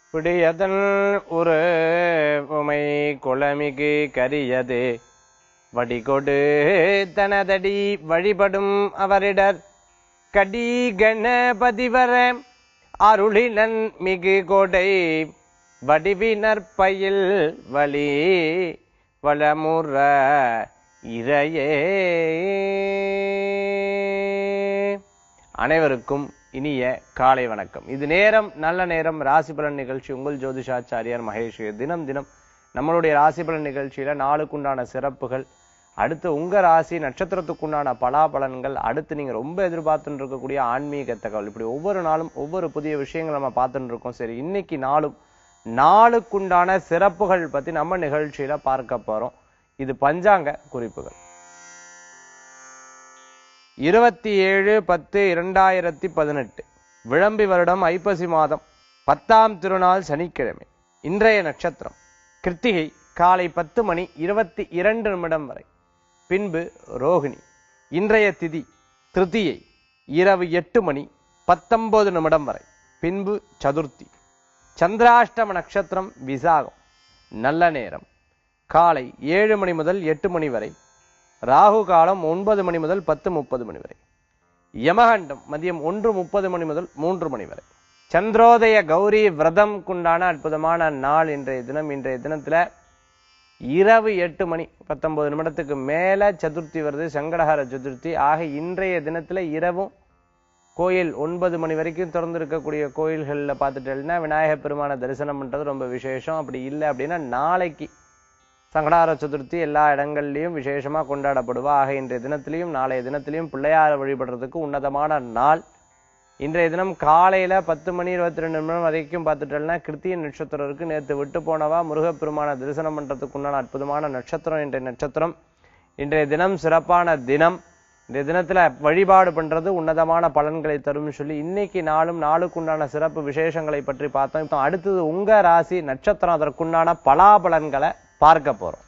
பிடியதன் ஒரு உமை குளமிகு கரியது வடிகொடு தனதடி வழிபடும் அவரிடர் கடி கணபதிவர அருளினன் மிகு கொடை வடிவினர் பயில் வழி வளமுற இறையே அனைவருக்கும் இனிய காலை வணக்கம் இது நேரம் நல்ல நேரம் ராசி பலன் நிகழ்ச்சி உங்கள் ஜோதிஷாச்சாரியார் மகேஷ் தினம் தினம் நம்மளுடைய ராசி பலன் நிகழ்ச்சியில நாளுக்குண்டான சிறப்புகள் அடுத்து உங்க ராசி நட்சத்திரத்துக்குண்டான பலாபலன்கள் அடுத்து நீங்க ரொம்ப எதிர்பார்த்துட்டு இருக்கக்கூடிய ஆன்மீக தகவல் இப்படி ஒவ்வொரு நாளும் ஒவ்வொரு புதிய விஷயங்கள் நம்ம பார்த்துட்டு இருக்கோம் சரி இன்னைக்கு நாளும் நாளுக்குண்டான சிறப்புகள் பத்தி நம்ம நிகழ்ச்சியில பார்க்க போறோம் இது பஞ்சாங்க குறிப்புகள் இருபத்தி ஏழு பத்து இரண்டாயிரத்தி பதினெட்டு விளம்பி வருடம் ஐப்பசி மாதம் பத்தாம் திருநாள் சனிக்கிழமை இன்றைய நட்சத்திரம் கிருத்திகை காலை பத்து மணி இருபத்தி இரண்டு நிமிடம் வரை பின்பு ரோகிணி இன்றைய திதி திருதியை இரவு எட்டு மணி பத்தொன்பது நிமிடம் வரை பின்பு சதுர்த்தி சந்திராஷ்டம நட்சத்திரம் விசாகம் நல்ல நேரம் காலை ஏழு மணி முதல் எட்டு மணி வரை ராகு காலம் ஒன்பது மணி முதல் பத்து முப்பது மணி வரை யமகண்டம் மதியம் ஒன்று முப்பது மணி முதல் மூன்று மணி வரை சந்திரோதய கௌரி விரதம் குண்டான அற்புதமான நாள் இன்றைய தினம் இன்றைய தினத்துல இரவு எட்டு மணி பத்தொன்பது நிமிடத்துக்கு மேல சதுர்த்தி வருது சங்கடஹர சதுர்த்தி ஆக இன்றைய தினத்துல இரவும் கோயில் ஒன்பது மணி வரைக்கும் திறந்து இருக்கக்கூடிய கோயில்கள்ல பார்த்துட்டேன்னா விநாயகர் பெருமான தரிசனம் பண்றது ரொம்ப விசேஷம் அப்படி இல்லை அப்படின்னா நாளைக்கு சங்கடார சதுர்த்தி எல்லா இடங்கள்லையும் விசேஷமா கொண்டாடப்படுவா ஆக இன்றைய தினத்திலையும் நாளைய தினத்திலையும் பிள்ளையார வழிபடுறதுக்கு உன்னதமான நாள் இன்றைய தினம் காலையில பத்து மணி இருபத்தி ரெண்டு நிமிடம் வரைக்கும் பார்த்துட்டோம்னா கிருத்திய நட்சத்திரம் இருக்கு நேற்று விட்டு போனவா முருகப்பெருமான தரிசனம் பண்றதுக்கு உண்டான அற்புதமான நட்சத்திரம் இன்றைய நட்சத்திரம் இன்றைய தினம் சிறப்பான தினம் இந்த தினத்துல வழிபாடு பண்றது உன்னதமான பலன்களை தரும் சொல்லி இன்னைக்கு நாளும் நாளுக்குண்டான சிறப்பு விசேஷங்களை பற்றி பார்த்தோம் இப்போ அடுத்தது உங்க ராசி நட்சத்திரம் அதற்குண்டான பலாபலன்களை பார்க்க போறோம்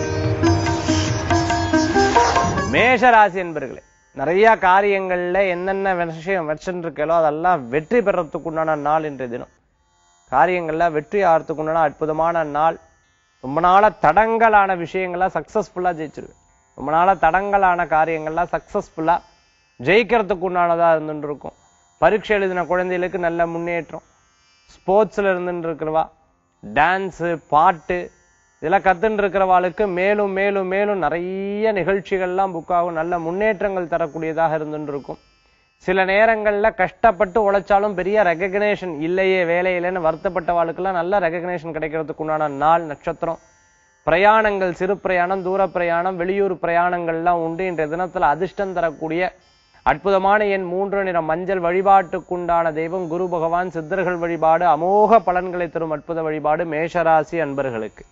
மேஷ ராசி என்பர்களே நிறைய காரியங்கள்ல என்னென்ன விஷயம் வச்சுருக்கோ அதெல்லாம் வெற்றி பெறத்துக்கு உண்டான நாள் இன்றைய தினம் காரியங்கள்ல வெற்றி ஆகிறதுக்கு உண்டான அற்புதமான நாள் ரொம்ப நாளா தடங்கலான விஷயங்கள்லாம் சக்சஸ்ஃபுல்லா ஜெயிச்சிருவேன் ரொம்ப நாளா தடங்கலான காரியங்கள்லாம் சக்சஸ்ஃபுல்லா ஜெயிக்கிறதுக்கு உண்டானதா இருந்துட்டு இருக்கும் பரீட்சை எழுதின குழந்தைகளுக்கு நல்ல முன்னேற்றம் ஸ்போர்ட்ஸ்ல இருந்துட்டு இருக்கிறவா டான்ஸு பாட்டு இதெல்லாம் கத்துட்டு இருக்கிறவாளுக்கு மேலும் மேலும் மேலும் நிறைய நிகழ்ச்சிகள்லாம் புக் ஆகும் நல்ல முன்னேற்றங்கள் தரக்கூடியதாக இருந்துட்டு இருக்கும் சில நேரங்கள்ல கஷ்டப்பட்டு உழைச்சாலும் பெரிய ரெகக்னேஷன் இல்லையே வேலையிலேன்னு வருத்தப்பட்டவாளுக்கெல்லாம் நல்ல ரெகக்னேஷன் கிடைக்கிறதுக்கு உண்டான நாள் நட்சத்திரம் பிரயாணங்கள் சிறு பிரயாணம் தூர பிரயாணம் வெளியூர் பிரயாணங்கள்லாம் உண்டு இன்றைய தினத்துல அதிர்ஷ்டம் தரக்கூடிய அற்புதமான எண் மூன்று நிற மஞ்சள் வழிபாட்டுக்குண்டான தெய்வம் குரு பகவான் சித்தர்கள் வழிபாடு அமோக பலன்களை தரும் அற்புத வழிபாடு மேஷராசி அன்பர்களுக்கு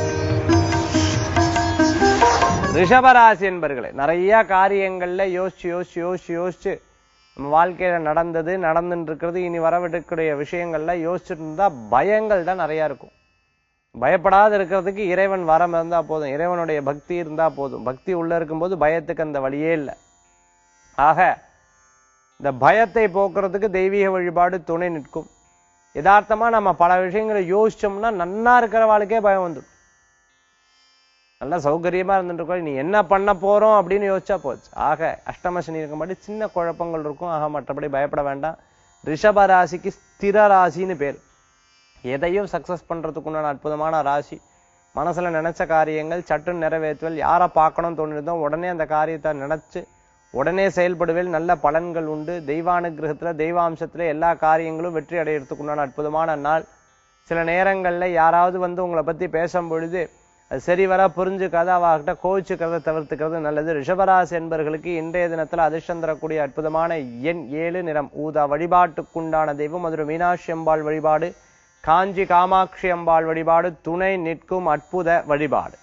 ரிஷபராசி என்பர்களே நிறைய காரியங்கள்ல யோசிச்சு யோசிச்சு யோசிச்சு யோசிச்சு நம்ம வாழ்க்கையில நடந்தது நடந்துட்டு இருக்கிறது இனி வரவிடக்கூடிய விஷயங்கள்ல யோசிச்சுட்டு இருந்தா பயங்கள் தான் நிறைய இருக்கும் பயப்படாத இருக்கிறதுக்கு இறைவன் வரம் இருந்தா போதும் இறைவனுடைய பக்தி இருந்தா போதும் பக்தி உள்ள இருக்கும்போது பயத்துக்கு அந்த வழியே இல்லை ஆக இந்த பயத்தை போக்குறதுக்கு தெய்வீக வழிபாடு துணை நிற்கும் யதார்த்தமா நம்ம பல விஷயங்களை யோசிச்சோம்னா நன்னா இருக்கிற வாழ்க்கே பயம் வந்துடும் நல்லா சௌகரியமா இருந்துட்டு இருக்கோம் நீ என்ன பண்ண போறோம் அப்படின்னு யோசிச்சா போச்சு ஆக அஷ்டம சனி இருக்கும்போது சின்ன குழப்பங்கள் இருக்கும் ஆக மற்றபடி பயப்பட வேண்டாம் ரிஷப ராசிக்கு ஸ்திர ராசின்னு பேர் எதையும் சக்சஸ் பண்றதுக்கு உண்டான அற்புதமான ராசி மனசுல நினைச்ச காரியங்கள் சட்டுன்னு நிறைவேற்றுவல் யாரை பார்க்கணும்னு தோணிருந்தோ உடனே அந்த காரியத்தை நினைச்சு உடனே செயல்படுவேல் நல்ல பலன்கள் உண்டு தெய்வானுகிரகத்துல தெய்வாம்சத்துல எல்லா காரியங்களும் வெற்றி அடையிறதுக்கு உண்டான அற்புதமான நாள் சில நேரங்கள்ல யாராவது வந்து உங்களை பத்தி பேசும் பொழுது அது சரி வர புரிஞ்சுக்காத அவகிட்ட கோவிச்சுக்கிறத தவிர்த்துக்கிறது நல்லது ரிஷபராசி என்பர்களுக்கு இன்றைய தினத்துல அதிர்ஷ்டம் தரக்கூடிய அற்புதமான எண் ஏழு நிறம் ஊதா வழிபாட்டுக்குண்டான தெய்வம் மதுரை மீனாட்சி அம்பாள் வழிபாடு காஞ்சி காமாட்சி அம்பாள் வழிபாடு துணை நிற்கும் அற்புத வழிபாடு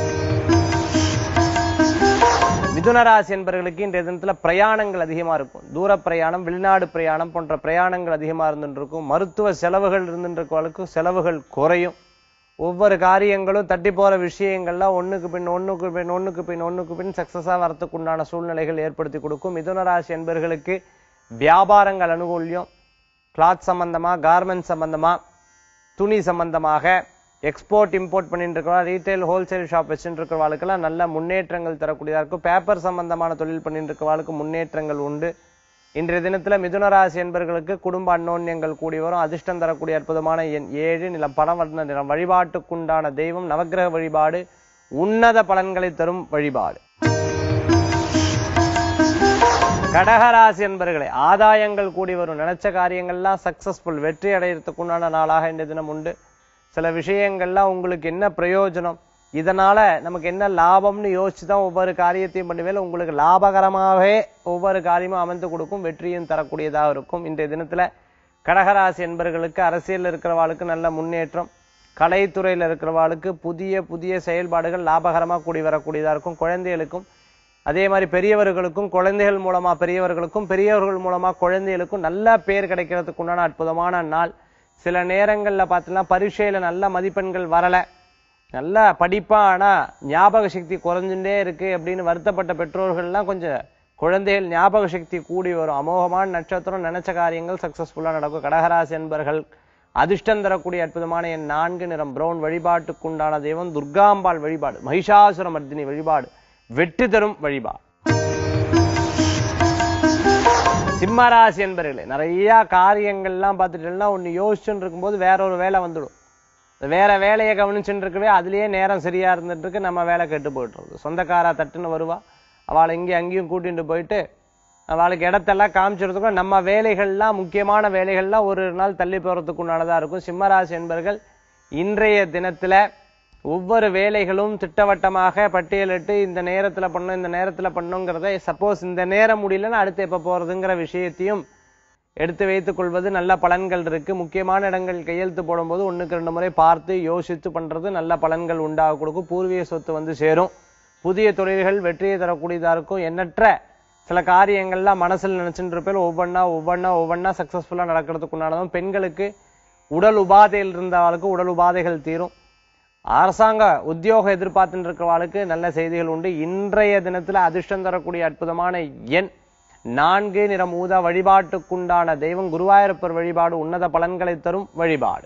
மிதுன ராசி என்பவர்களுக்கு இன்றைய தினத்துல பிரயாணங்கள் அதிகமா இருக்கும் தூர பிரயாணம் வெளிநாடு பிரயாணம் போன்ற பிரயாணங்கள் அதிகமா இருந்துட்டு இருக்கும் மருத்துவ செலவுகள் இருந்துட்டு இருக்கவளுக்கும் செலவுகள் குறையும் ஒவ்வொரு காரியங்களும் தட்டி போற விஷயங்கள்லாம் ஒண்ணுக்கு பின் ஒண்ணுக்கு பின் ஒண்ணுக்கு பின் ஒண்ணுக்கு பின் சக்சஸா வரத்துக்கு உண்டான சூழ்நிலைகள் ஏற்படுத்தி கொடுக்கும் மிதுன ராசி என்பவர்களுக்கு வியாபாரங்கள் அனுகூல்யம் கிளாத் சம்பந்தமா கார்மெண்ட் சம்பந்தமா துணி சம்பந்தமாக எக்ஸ்போர்ட் இம்போர்ட் பண்ணிட்டு இருக்கிறவா ரீட்டைல் ஹோல்சேல் ஷாப் வச்சுட்டு இருக்கிறவாளுக்கெல்லாம் நல்ல முன்னேற்றங்கள் தரக்கூடியதா இருக்கும் பேப்பர் சம்பந்தமான தொழில் பண்ணிட்டு இருக்கிறவாளுக்கு முன்னேற்றங்கள் உண்டு இன்றைய தினத்துல மிதுன ராசி என்பவர்களுக்கு குடும்ப அன்னோன்யங்கள் கூடி வரும் அதிர்ஷ்டம் தரக்கூடிய அற்புதமான எண் ஏழு நிலம் பணம் வர்ண நிறம் வழிபாட்டுக்குண்டான தெய்வம் நவக்கிரக வழிபாடு உன்னத பலன்களை தரும் வழிபாடு கடகராசி என்பர்களே ஆதாயங்கள் கூடி வரும் நினைச்ச காரியங்கள்லாம் சக்சஸ்ஃபுல் வெற்றி அடையறதுக்கு உண்டான நாளாக இந்த தினம் உண்டு சில விஷயங்கள்லாம் உங்களுக்கு என்ன பிரயோஜனம் இதனால நமக்கு என்ன லாபம்னு யோசிச்சு தான் ஒவ்வொரு காரியத்தையும் பண்ணுவேல உங்களுக்கு லாபகரமாகவே ஒவ்வொரு காரியமும் அமைந்து கொடுக்கும் வெற்றியும் தரக்கூடியதாக இருக்கும் இன்றைய தினத்துல கடகராசி என்பர்களுக்கு அரசியல் இருக்கிறவாளுக்கு நல்ல முன்னேற்றம் கலைத்துறையில் இருக்கிறவாளுக்கு புதிய புதிய செயல்பாடுகள் லாபகரமா கூடி வரக்கூடியதா இருக்கும் குழந்தைகளுக்கும் அதே மாதிரி பெரியவர்களுக்கும் குழந்தைகள் மூலமா பெரியவர்களுக்கும் பெரியவர்கள் மூலமா குழந்தைகளுக்கும் நல்ல பேர் கிடைக்கிறதுக்கு உண்டான அற்புதமான நாள் சில நேரங்கள்ல பார்த்தீங்கன்னா பரீட்சையில நல்ல மதிப்பெண்கள் வரல நல்லா படிப்பா ஆனா ஞாபக சக்தி குறைஞ்சுட்டே இருக்கு அப்படின்னு வருத்தப்பட்ட பெற்றோர்கள்லாம் கொஞ்சம் குழந்தைகள் ஞாபக சக்தி கூடி வரும் அமோகமான நட்சத்திரம் நினைச்ச காரியங்கள் சக்சஸ்ஃபுல்லா நடக்கும் கடகராசி என்பர்கள் அதிர்ஷ்டம் தரக்கூடிய அற்புதமான என் நான்கு நிறம் பிரவுன் வழிபாட்டுக்குண்டான தெய்வம் துர்காம்பாள் வழிபாடு மகிஷாசுர மர்தினி வழிபாடு வெற்றி தரும் வழிபாடு சிம்மராசி என்பர்களே நிறைய காரியங்கள்லாம் பார்த்துட்டீங்கன்னா ஒண்ணு யோசிச்சுட்டு இருக்கும்போது வேற ஒரு வேலை வந்துடும் இந்த வேற வேலையை கவனிச்சுட்டு இருக்கவே அதுலயே நேரம் சரியா இருந்துட்டு இருக்கு நம்ம வேலை கெட்டு போயிட்டு இருக்கு சொந்தக்காரா தட்டுன்னு வருவா அவளை இங்கேயும் அங்கேயும் கூட்டிட்டு போயிட்டு அவளுக்கு இடத்தெல்லாம் காமிச்சிருக்கும் நம்ம வேலைகள்லாம் முக்கியமான வேலைகள்லாம் ஒரு நாள் தள்ளி போறதுக்கு உண்டானதா இருக்கும் சிம்மராசி என்பர்கள் இன்றைய தினத்துல ஒவ்வொரு வேலைகளும் திட்டவட்டமாக பட்டியலிட்டு இந்த நேரத்துல பண்ணும் இந்த நேரத்துல பண்ணுங்கிறத சப்போஸ் இந்த நேரம் முடியலன்னா அடுத்து எப்ப போறதுங்கிற விஷயத்தையும் எடுத்து வைத்துக் கொள்வது நல்ல பலன்கள் இருக்கு முக்கியமான இடங்கள் கையெழுத்து போடும்போது ஒண்ணுக்கு ரெண்டு முறை பார்த்து யோசித்து பண்றது நல்ல பலன்கள் உண்டாக கொடுக்கும் பூர்வீக சொத்து வந்து சேரும் புதிய தொழில்கள் வெற்றியை தரக்கூடியதா இருக்கும் எண்ணற்ற சில காரியங்கள்லாம் மனசுல நினைச்சுட்டு இருப்பேன் ஒவ்வொன்றா ஒவ்வொன்றா ஒவ்வொன்றா சக்சஸ்ஃபுல்லா நடக்கிறதுக்கு உண்டானதும் பெண்களுக்கு உடல் உபாதையில் இருந்தவளுக்கு உடல் உபாதைகள் தீரும் அரசாங்க உத்தியோகம் எதிர்பார்த்துட்டு இருக்கிறவாளுக்கு நல்ல செய்திகள் உண்டு இன்றைய தினத்துல அதிர்ஷ்டம் தரக்கூடிய அற்புதமான எண் நான்கு நிறம் ஊதா வழிபாட்டுக்குண்டான தெய்வம் குருவாயூரப்பர் வழிபாடு உன்னத பலன்களை தரும் வழிபாடு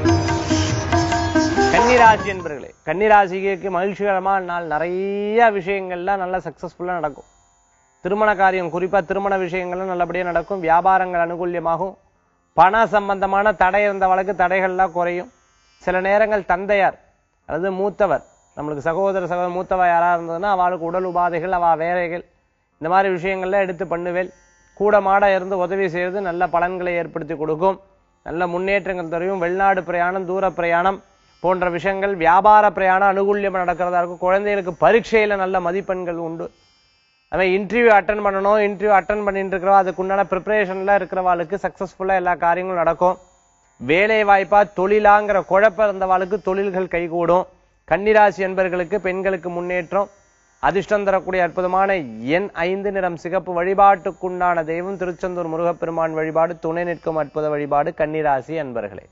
கன்னிராசி என்பர்களே கன்னிராசிக்கு மகிழ்ச்சிகரமான நாள் நிறைய விஷயங்கள்லாம் நல்லா சக்சஸ்ஃபுல்லா நடக்கும் திருமண காரியம் குறிப்பா திருமண விஷயங்கள்லாம் நல்லபடியா நடக்கும் வியாபாரங்கள் அனுகூல்யமாகும் பண சம்பந்தமான தடை இருந்தவளுக்கு தடைகள்லாம் குறையும் சில நேரங்கள் தந்தையார் அதாவது மூத்தவர் நம்மளுக்கு சகோதர சகோதர மூத்தவ யாரா இருந்ததுன்னா அவளுக்கு உடல் உபாதைகள் அவ வேலைகள் இந்த மாதிரி விஷயங்கள்ல எடுத்து பண்ணுவேல் கூட மாட இருந்து உதவி செய்வது நல்ல பலன்களை ஏற்படுத்தி கொடுக்கும் நல்ல முன்னேற்றங்கள் தரும் வெளிநாடு பிரயாணம் தூர பிரயாணம் போன்ற விஷயங்கள் வியாபார பிரயாணம் அனுகூல்யம் நடக்கிறதா இருக்கும் குழந்தைகளுக்கு பரீட்சையில நல்ல மதிப்பெண்கள் உண்டு அவன் இன்டர்வியூ அட்டன் பண்ணணும் இன்டர்வியூ அட்டன் பண்ணிட்டு இருக்கிறவா அதுக்கு உண்டான ப்ரிப்பரேஷன்ல இருக்கிறவாளுக்கு சக்சஸ்ஃபுல்லா எல்லா காரியங்களும் நடக்கும் வேலை வாய்ப்பா தொழிலாங்கிற குழப்பம் இருந்தவாளுக்கு தொழில்கள் கைகூடும் கன்னிராசி என்பர்களுக்கு பெண்களுக்கு முன்னேற்றம் அதிர்ஷ்டம் தரக்கூடிய அற்புதமான எண் ஐந்து நிறம் சிகப்பு வழிபாட்டுக்குண்டான தெய்வம் திருச்செந்தூர் முருகப்பெருமான் வழிபாடு துணை நிற்கும் அற்புத வழிபாடு கன்னிராசி அன்பர்களே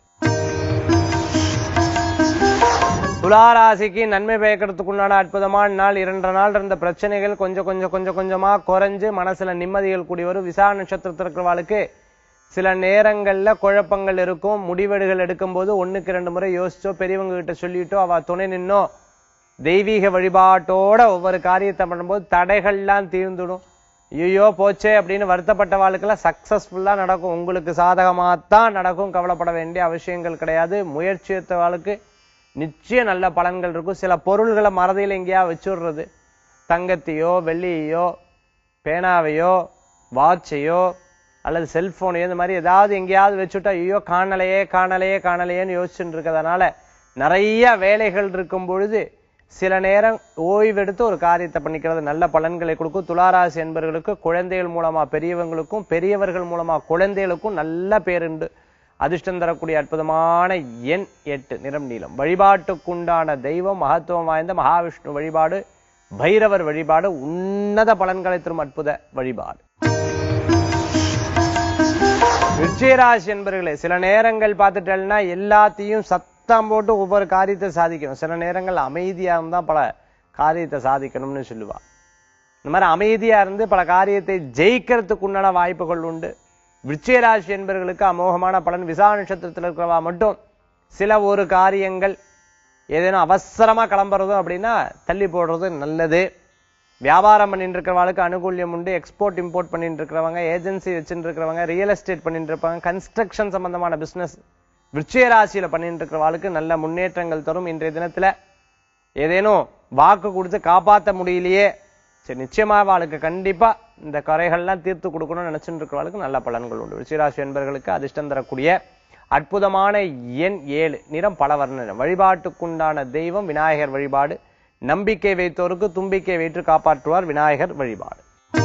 துளாராசிக்கு நன்மை பயக்கிறதுக்குண்டான அற்புதமான நாள் இரண்டு நாள் இருந்த பிரச்சனைகள் கொஞ்சம் கொஞ்சம் கொஞ்சம் கொஞ்சமா குறைஞ்சு மனசுல நிம்மதிகள் கூடி வரும் விசா நட்சத்திரத்தில் இருக்கிறவாளுக்கு சில நேரங்கள்ல குழப்பங்கள் இருக்கும் முடிவெடுகள் எடுக்கும்போது ஒண்ணுக்கு ரெண்டு முறை யோசிச்சோ பெரியவங்க கிட்ட சொல்லிட்டோ அவ துணை நின்னோ தெய்வீக வழிபாட்டோட ஒவ்வொரு காரியத்தை பண்ணும்போது தடைகள்லாம் தீர்ந்துடும் ஐயோ போச்சே அப்படின்னு வருத்தப்பட்டவாளுக்கெல்லாம் சக்சஸ்ஃபுல்லா நடக்கும் உங்களுக்கு சாதகமாத்தான் நடக்கும் கவலைப்பட வேண்டிய அவசியங்கள் கிடையாது முயற்சி எடுத்தவாளுக்கு நிச்சயம் நல்ல பலன்கள் இருக்கும் சில பொருள்களை மறதியில் எங்கேயா வச்சுடுறது தங்கத்தையோ வெள்ளியையோ பேனாவையோ வாட்சையோ அல்லது செல்போனையோ இந்த மாதிரி ஏதாவது எங்கேயாவது வச்சுட்டா ஐயோ காணலையே காணலையே காணலையேன்னு யோசிச்சுட்டு இருக்கிறதுனால நிறைய வேலைகள் இருக்கும் பொழுது சில நேரம் ஓய்வெடுத்து ஒரு காரியத்தை பண்ணிக்கிறது நல்ல பலன்களை கொடுக்கும் துளாராசி என்பவர்களுக்கு குழந்தைகள் மூலமா பெரியவங்களுக்கும் பெரியவர்கள் மூலமா குழந்தைகளுக்கும் நல்ல பேருண்டு அதிர்ஷ்டம் தரக்கூடிய அற்புதமான எண் எட்டு நிறம் நீளம் வழிபாட்டுக்குண்டான தெய்வம் மகத்துவம் வாய்ந்த மகாவிஷ்ணு வழிபாடு பைரவர் வழிபாடு உன்னத பலன்களை தரும் அற்புத வழிபாடு விருச்சிகராசி என்பர்களே சில நேரங்கள் பார்த்துட்டேன்னா எல்லாத்தையும் சத்தம் போட்டு ஒவ்வொரு காரியத்தை சாதிக்கணும் சில நேரங்கள் அமைதியா இருந்தா பல காரியத்தை சாதிக்கணும்னு சொல்லுவா இந்த மாதிரி அமைதியா இருந்து பல காரியத்தை ஜெயிக்கிறதுக்கு உண்டான வாய்ப்புகள் உண்டு விருச்சிகராசி என்பவர்களுக்கு அமோகமான பலன் விசா நட்சத்திரத்தில் இருக்கிறவா மட்டும் சில ஒரு காரியங்கள் ஏதேனும் அவசரமா கிளம்புறதோ அப்படின்னா தள்ளி போடுறது நல்லது வியாபாரம் பண்ணிட்டு இருக்கிறவங்களுக்கு அனுகூல்யம் உண்டு எக்ஸ்போர்ட் இம்போர்ட் பண்ணிட்டு இருக்கிறவங்க ஏஜென்சி வச்சுட்டு இருக்கிறவங்க ரியல் எஸ்டேட் பண்ணிட்டு இருப்பாங்க கன்ஸ்ட்ரக்ஷன் சம்பந்தமான பிசினஸ் விருச்சிக ராசியில பண்ணிட்டு இருக்கிறவங்களுக்கு நல்ல முன்னேற்றங்கள் தரும் இன்றைய தினத்துல ஏதேனும் வாக்கு கொடுத்து காப்பாத்த முடியலையே சரி நிச்சயமா அவளுக்கு கண்டிப்பா இந்த குறைகள்லாம் தீர்த்து கொடுக்கணும்னு நினைச்சுட்டு இருக்கிறவளுக்கு நல்ல பலன்கள் உண்டு விருச்சிகராசி என்பவர்களுக்கு அதிர்ஷ்டம் தரக்கூடிய அற்புதமான எண் ஏழு நிறம் பல வர்ண நிறம் வழிபாட்டுக்குண்டான தெய்வம் விநாயகர் வழிபாடு நம்பிக்கை வைத்தோருக்கு தும்பிக்கை வைத்து காப்பாற்றுவார் விநாயகர் வழிபாடு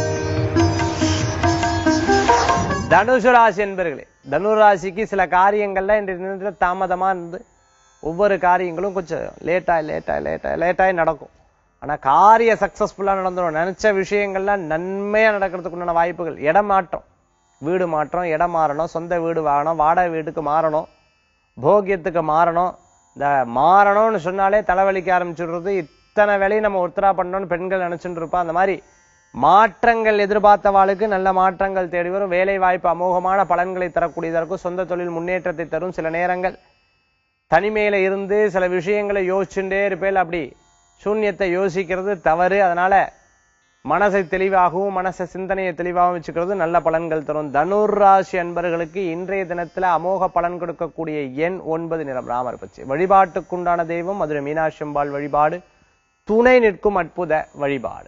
தனுசு ராசி என்பர்களே தனுர் ராசிக்கு சில காரியங்கள்ல இன்றைய தினத்துல தாமதமா இருந்து ஒவ்வொரு காரியங்களும் கொஞ்சம் லேட்டா லேட்டா லேட்டா லேட்டாகி நடக்கும் ஆனா காரிய சக்சஸ்ஃபுல்லா நடந்துடும் நினைச்ச விஷயங்கள்லாம் நன்மையா நடக்கிறதுக்கு உண்டான வாய்ப்புகள் இடம் மாற்றம் வீடு மாற்றம் இடம் மாறணும் சொந்த வீடு வாங்கணும் வாடகை வீட்டுக்கு மாறணும் போகியத்துக்கு மாறணும் இந்த மாறணும்னு சொன்னாலே தலைவலிக்க ஆரம்பிச்சுடுறது இத்தனை வேலையும் நம்ம ஒருத்தரா பண்ணணும்னு பெண்கள் நினைச்சுட்டு இருப்பா அந்த மாதிரி மாற்றங்கள் எதிர்பார்த்தவாளுக்கு நல்ல மாற்றங்கள் தேடி வரும் வேலை வாய்ப்பு அமோகமான பலன்களை தரக்கூடியதா இருக்கும் சொந்த தொழில் முன்னேற்றத்தை தரும் சில நேரங்கள் தனிமையில இருந்து சில விஷயங்களை யோசிச்சுட்டே இருப்பேன் அப்படி சூன்யத்தை யோசிக்கிறது தவறு அதனால மனசை தெளிவாகவும் மனசை சிந்தனையை தெளிவாகவும் வச்சுக்கிறது நல்ல பலன்கள் தரும் தனுர் ராசி அன்பர்களுக்கு இன்றைய தினத்துல அமோக பலன் கொடுக்கக்கூடிய எண் ஒன்பது நிறம் ராமர் பச்சை வழிபாட்டுக்குண்டான தெய்வம் மதுரை மீனாட்சி அம்பாள் வழிபாடு துணை நிற்கும் அற்புத வழிபாடு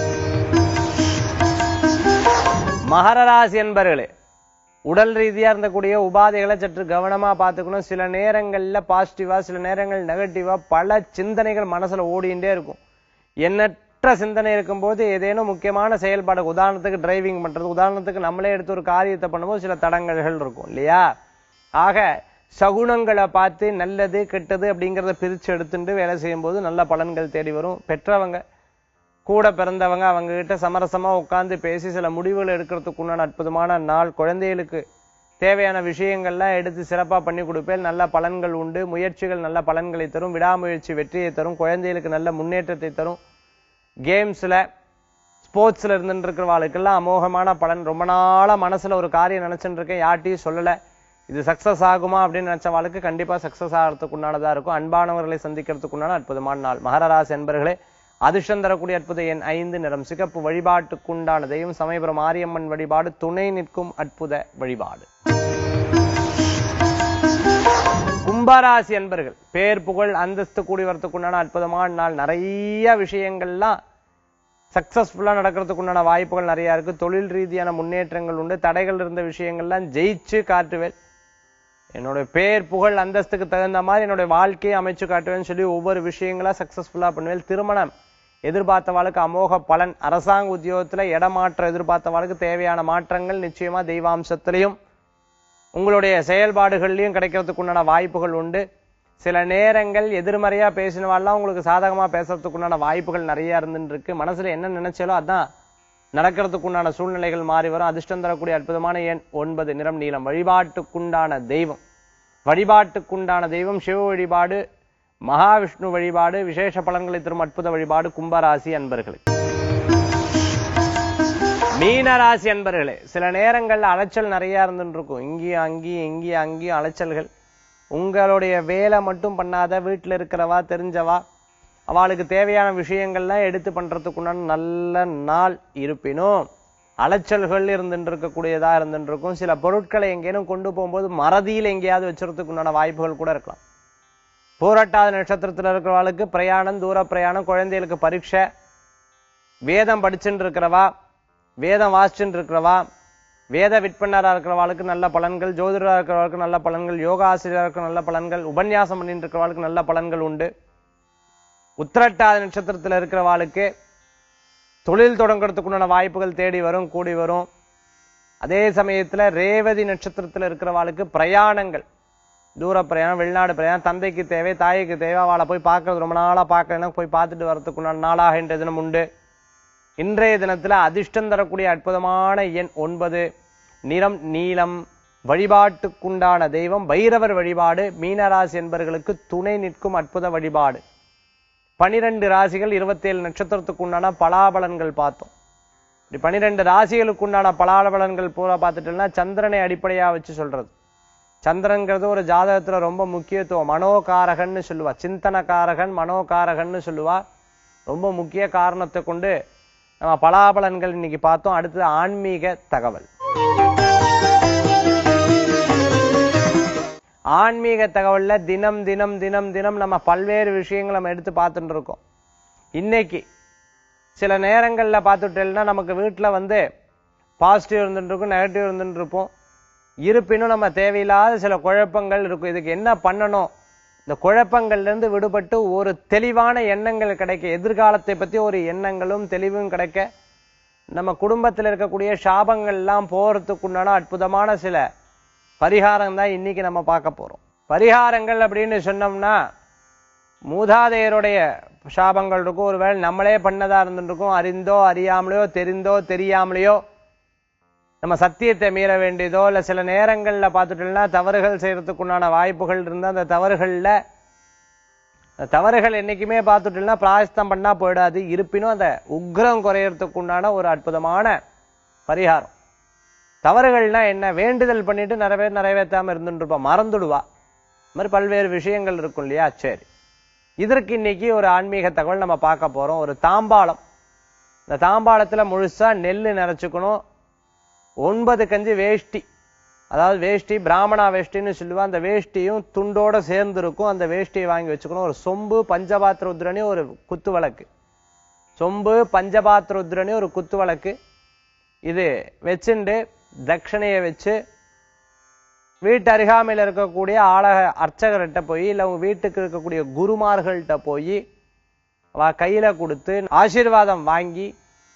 மகர ராசி என்பர்களே உடல் ரீதியா இருந்தக்கூடிய உபாதைகளை சற்று கவனமா பார்த்துக்கணும் சில நேரங்கள்ல பாசிட்டிவா சில நேரங்கள் நெகட்டிவா பல சிந்தனைகள் மனசுல ஓடிண்டே இருக்கும் எண்ணற்ற சிந்தனை இருக்கும்போது ஏதேனும் முக்கியமான செயல்பாடு உதாரணத்துக்கு டிரைவிங் பண்றது உதாரணத்துக்கு நம்மளே எடுத்து ஒரு காரியத்தை பண்ணும்போது சில தடங்கல்கள் இருக்கும் இல்லையா ஆக சகுனங்களை பார்த்து நல்லது கெட்டது அப்படிங்கிறத பிரிச்சு எடுத்துட்டு வேலை செய்யும்போது நல்ல பலன்கள் தேடி வரும் பெற்றவங்க கூட பிறந்தவங்க அவங்க கிட்ட சமரசமா உட்கார்ந்து பேசி சில முடிவுகள் எடுக்கிறதுக்கு உண்டான அற்புதமான நாள் குழந்தைகளுக்கு தேவையான விஷயங்கள்லாம் எடுத்து சிறப்பா பண்ணி கொடுப்பேன் நல்ல பலன்கள் உண்டு முயற்சிகள் நல்ல பலன்களை தரும் விடாமுயற்சி வெற்றியை தரும் குழந்தைகளுக்கு நல்ல முன்னேற்றத்தை தரும் கேம்ஸ்ல ஸ்போர்ட்ஸ்ல இருந்துட்டு இருக்கிறவாளுக்கெல்லாம் அமோகமான பலன் ரொம்ப நாளா மனசுல ஒரு காரியம் நினைச்சுட்டு இருக்கேன் யார்ட்டையும் சொல்லல இது சக்சஸ் ஆகுமா அப்படின்னு நினைச்சவாளுக்கு கண்டிப்பா சக்சஸ் ஆகிறதுக்கு உண்டானதா இருக்கும் அன்பானவர்களை சந்திக்கிறதுக்கு உண்டான அற்புதமான நாள் மகரராசி என்பர்களே அதிர்ஷ்டம் தரக்கூடிய அற்புத எண் ஐந்து நிறம் சிகப்பு வழிபாட்டுக்குண்டான தெய்வம் சமயபுரம் மாரியம்மன் வழிபாடு துணை நிற்கும் அற்புத வழிபாடு கும்பராசி அன்பர்கள் பேர் புகழ் அந்தஸ்து கூடி வரத்துக்குண்டான அற்புதமான நாள் நிறைய விஷயங்கள்லாம் சக்சஸ்ஃபுல்லா நடக்கிறதுக்கு உண்டான வாய்ப்புகள் நிறைய இருக்கு தொழில் ரீதியான முன்னேற்றங்கள் உண்டு தடைகள் இருந்த விஷயங்கள்லாம் ஜெயிச்சு காட்டுவேன் என்னோட பேர் புகழ் அந்தஸ்துக்கு தகுந்த மாதிரி என்னுடைய வாழ்க்கையை அமைச்சு காட்டுவேன்னு சொல்லி ஒவ்வொரு விஷயங்களா சக்சஸ்ஃபுல்லா பண்ணுவேன் திருமணம் எதிர்பார்த்தவாளுக்கு அமோக பலன் அரசாங்க உத்தியோகத்துல இடமாற்றம் எதிர்பார்த்தவாளுக்கு தேவையான மாற்றங்கள் நிச்சயமா தெய்வாம்சத்திலையும் உங்களுடைய செயல்பாடுகள்லையும் கிடைக்கிறதுக்கு உண்டான வாய்ப்புகள் உண்டு சில நேரங்கள் எதிர்மறையா பேசினவாள்லாம் உங்களுக்கு சாதகமா பேசுறதுக்கு உண்டான வாய்ப்புகள் நிறைய இருந்துட்டு இருக்கு மனசுல என்ன நினைச்சாலோ அதான் நடக்கிறதுக்கு உண்டான சூழ்நிலைகள் மாறி வரும் அதிர்ஷ்டம் தரக்கூடிய அற்புதமான எண் ஒன்பது நிறம் நீளம் வழிபாட்டுக்குண்டான தெய்வம் வழிபாட்டுக்குண்டான தெய்வம் சிவ வழிபாடு மகாவிஷ்ணு வழிபாடு விசேஷ பலன்களை தரும் அற்புத வழிபாடு கும்பராசி அன்பர்களே மீனராசி அன்பர்களே சில நேரங்கள்ல அலைச்சல் நிறைய இருந்துட்டு இருக்கும் இங்கேயும் அங்கேயும் இங்கேயும் அங்கேயும் அலைச்சல்கள் உங்களுடைய வேலை மட்டும் பண்ணாத வீட்டுல இருக்கிறவா தெரிஞ்சவா அவளுக்கு தேவையான விஷயங்கள்லாம் எடுத்து பண்றதுக்குண்டான நல்ல நாள் இருப்பினும் அலைச்சல்கள் இருந்துட்டு இருக்கக்கூடியதா இருந்துட்டு இருக்கும் சில பொருட்களை எங்கேனும் கொண்டு போகும்போது மறதியில் எங்கேயாவது வச்சுறதுக்கு உண்டான வாய்ப்புகள் கூட இருக்கலாம் போராட்டாத நட்சத்திரத்துல இருக்கிறவளுக்கு பிரயாணம் தூர பிரயாணம் குழந்தைகளுக்கு பரீட்சை வேதம் படிச்சுட்டு இருக்கிறவா வேதம் வாசிச்சுட்டு இருக்கிறவா வேத விற்பனரா இருக்கிறவாளுக்கு நல்ல பலன்கள் ஜோதிடரா இருக்கிறவளுக்கு நல்ல பலன்கள் யோகா ஆசிரியருக்கு நல்ல பலன்கள் உபன்யாசம் பண்ணிட்டு இருக்கிறவாளுக்கு நல்ல பலன்கள் உண்டு உத்திரட்டாத நட்சத்திரத்துல இருக்கிறவாளுக்கு தொழில் தொடங்குறதுக்குண்டான வாய்ப்புகள் தேடி வரும் கூடி வரும் அதே சமயத்துல ரேவதி நட்சத்திரத்துல இருக்கிறவாளுக்கு பிரயாணங்கள் தூர பிரயாணம் வெளிநாடு பிரயாணம் தந்தைக்கு தேவை தாய்க்கு தேவை அவளை போய் பார்க்கறது ரொம்ப நாளா பார்க்கலன்னா போய் பார்த்துட்டு வரதுக்குண்டான நாளாக இன்றைய தினம் உண்டு இன்றைய தினத்துல அதிர்ஷ்டம் தரக்கூடிய அற்புதமான எண் ஒன்பது நிறம் நீலம் வழிபாட்டுக்குண்டான தெய்வம் பைரவர் வழிபாடு மீனராசி என்பவர்களுக்கு துணை நிற்கும் அற்புத வழிபாடு பனிரெண்டு ராசிகள் இருபத்தேழு நட்சத்திரத்துக்கு உண்டான பலாபலன்கள் பார்த்தோம் இப்படி பனிரெண்டு ராசிகளுக்கு உண்டான பலாபலன்கள் பூரா பார்த்துட்டோம்னா சந்திரனை அடிப்படையா வச்சு சொல்றது சந்திரன்கிறது ஒரு ஜாதகத்துல ரொம்ப முக்கியத்துவம் மனோகாரகன்னு சொல்லுவா சிந்தனகாரகன் மனோகாரகன்னு சொல்லுவா ரொம்ப முக்கிய காரணத்தை கொண்டு நம்ம பலாபலன்கள் இன்னைக்கு பார்த்தோம் அடுத்தது ஆன்மீக தகவல் ஆன்மீக தகவல்ல தினம் தினம் தினம் தினம் நம்ம பல்வேறு விஷயங்களை நம்ம எடுத்து பார்த்துட்டு இருக்கோம் இன்னைக்கு சில நேரங்கள்ல பார்த்துட்டேன்னா நமக்கு வீட்டுல வந்து பாசிட்டிவ் இருந்துட்டு இருக்கும் நெகட்டிவ் இருந்துட்டு இருப்போம் இருப்பினும் நம்ம தேவையில்லாத சில குழப்பங்கள் இருக்கும் இதுக்கு என்ன பண்ணணும் இந்த குழப்பங்கள்ல இருந்து விடுபட்டு ஒரு தெளிவான எண்ணங்கள் கிடைக்க எதிர்காலத்தை பத்தி ஒரு எண்ணங்களும் தெளிவும் கிடைக்க நம்ம குடும்பத்தில் இருக்கக்கூடிய சாபங்கள் எல்லாம் போறதுக்குண்டான அற்புதமான சில பரிகாரம் தான் இன்னைக்கு நம்ம பார்க்க போறோம் பரிகாரங்கள் அப்படின்னு சொன்னோம்னா மூதாதையருடைய சாபங்கள் இருக்கும் ஒருவேளை நம்மளே பண்ணதா இருந்துருக்கும் அறிந்தோ அறியாமலையோ தெரிந்தோ தெரியாமலையோ நம்ம சத்தியத்தை மீற வேண்டியதோ இல்ல சில நேரங்கள்ல பார்த்துட்டோம்னா தவறுகள் செய்யறதுக்குண்டான வாய்ப்புகள் இருந்தா அந்த தவறுகள்ல அந்த தவறுகள் என்னைக்குமே பார்த்துட்டோம்னா பிராயஸ்தம் பண்ணா போயிடாது இருப்பினும் அந்த உக்ரம் குறையறதுக்கு உண்டான ஒரு அற்புதமான பரிகாரம் தவறுகள்னா என்ன வேண்டுதல் பண்ணிட்டு நிறைய பேர் நிறைவேற்றாம இருந்துட்டு இருப்பா மறந்துடுவா இந்த மாதிரி பல்வேறு விஷயங்கள் இருக்கும் இல்லையா சரி இதற்கு இன்னைக்கு ஒரு ஆன்மீக தகவல் நம்ம பார்க்க போறோம் ஒரு தாம்பாளம் இந்த தாம்பாளத்துல முழுசா நெல்லு நிறைச்சுக்கணும் ஒன்பது கஞ்சி வேஷ்டி அதாவது வேஷ்டி பிராமணா வேஷ்டின்னு சொல்லுவா அந்த வேஷ்டியும் துண்டோட சேர்ந்து இருக்கும் அந்த வேஷ்டியை வாங்கி வச்சுக்கணும் ஒரு சொம்பு பஞ்சபாத்திர உத்ரணி ஒரு குத்து விளக்கு சொம்பு பஞ்சபாத்திர உத்ரணி ஒரு குத்து விளக்கு இது வச்சுண்டு தட்சணையை வச்சு வீட்டு அருகாமையில் இருக்கக்கூடிய ஆளக அர்ச்சகர்கிட்ட போய் இல்லை உங்க வீட்டுக்கு இருக்கக்கூடிய குருமார்கள்ட்ட போய் அவ கையில கொடுத்து ஆசீர்வாதம் வாங்கி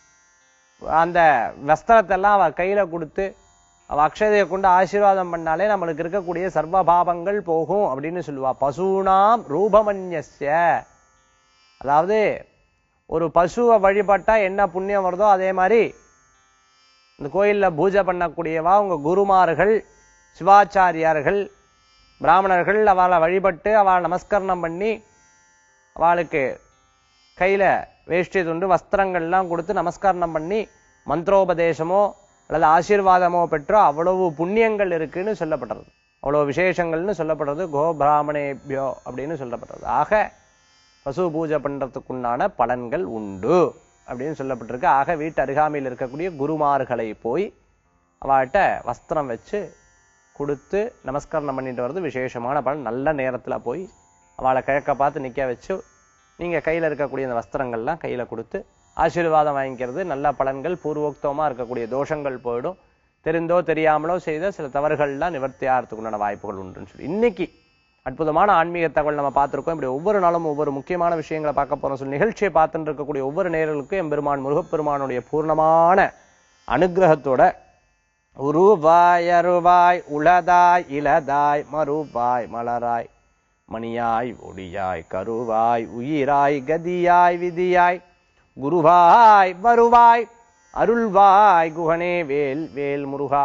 அந்த வஸ்திரத்தை எல்லாம் அவ கையில கொடுத்து அவ அக்ஷதையை கொண்டு ஆசீர்வாதம் பண்ணாலே நம்மளுக்கு இருக்கக்கூடிய சர்வ பாபங்கள் போகும் அப்படின்னு சொல்லுவா பசூனாம் ரூபமன்யஸ்ய அதாவது ஒரு பசுவை வழிபட்டா என்ன புண்ணியம் வருதோ அதே மாதிரி இந்த கோயில்ல பூஜை பண்ணக்கூடியவா உங்க குருமார்கள் சிவாச்சாரியார்கள் பிராமணர்கள் அவளை வழிபட்டு அவளை நமஸ்கரணம் பண்ணி அவளுக்கு கையில வேஷ்டி துண்டு வஸ்திரங்கள்லாம் கொடுத்து நமஸ்காரம் பண்ணி மந்திரோபதேசமோ அல்லது ஆசீர்வாதமோ பெற்றோ அவ்வளவு புண்ணியங்கள் இருக்குன்னு சொல்லப்படுறது அவ்வளவு விசேஷங்கள்னு சொல்லப்படுறது கோ பிராமணேபியோ அப்படின்னு சொல்லப்படுறது ஆக பசு பூஜை பண்றதுக்குண்டான பலன்கள் உண்டு அப்படின்னு சொல்லப்பட்டிருக்கு ஆக வீட்டு அருகாமையில் இருக்கக்கூடிய குருமார்களை போய் அவட்ட வஸ்திரம் வச்சு கொடுத்து நமஸ்காரம் பண்ணிட்டு வர்றது விசேஷமான பலன் நல்ல நேரத்துல போய் அவளை கிழக்க பார்த்து நிக்க வச்சு நீங்க கையில இருக்கக்கூடிய அந்த வஸ்திரங்கள்லாம் கையில கொடுத்து ஆசீர்வாதம் வாங்கிக்கிறது நல்ல பலன்கள் பூர்வோக்தமா இருக்கக்கூடிய தோஷங்கள் போயிடும் தெரிந்தோ தெரியாமலோ செய்த சில தவறுகள்லாம் நிவர்த்தி ஆகிறதுக்குண்டான வாய்ப்புகள் உண்டுன்னு சொல்லி இன்னைக்கு அற்புதமான ஆன்மீக தகவல் நம்ம பார்த்திருக்கோம் இப்படி ஒவ்வொரு நாளும் ஒவ்வொரு முக்கியமான விஷயங்களை பார்க்க போறோம் சொல்லி நிகழ்ச்சியை பார்த்துட்டு இருக்கக்கூடிய ஒவ்வொரு நேர்களுக்கும் எம்பெருமான் முருகப்பெருமானுடைய பூர்ணமான அனுகிரகத்தோட உருவாய் அருவாய் உளதாய் இலதாய் மறுவாய் மலராய் மணியாய் ஒடியாய் கருவாய் உயிராய் கதியாய் விதியாய் குருவாய் வருவாய் அருள்வாய் குகனே வேல் வேல் முருகா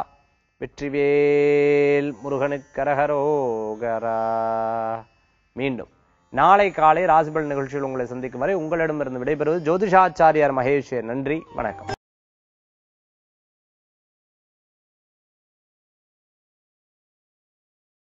வெற்றிவேல் முருகனுக்கரகரோகரா மீண்டும் நாளை காலை ராசிபல் நிகழ்ச்சியில் உங்களை சந்திக்கும் வரை உங்களிடமிருந்து விடைபெறுவது ஜோதிஷாச்சாரியார் மகேஷ் நன்றி வணக்கம்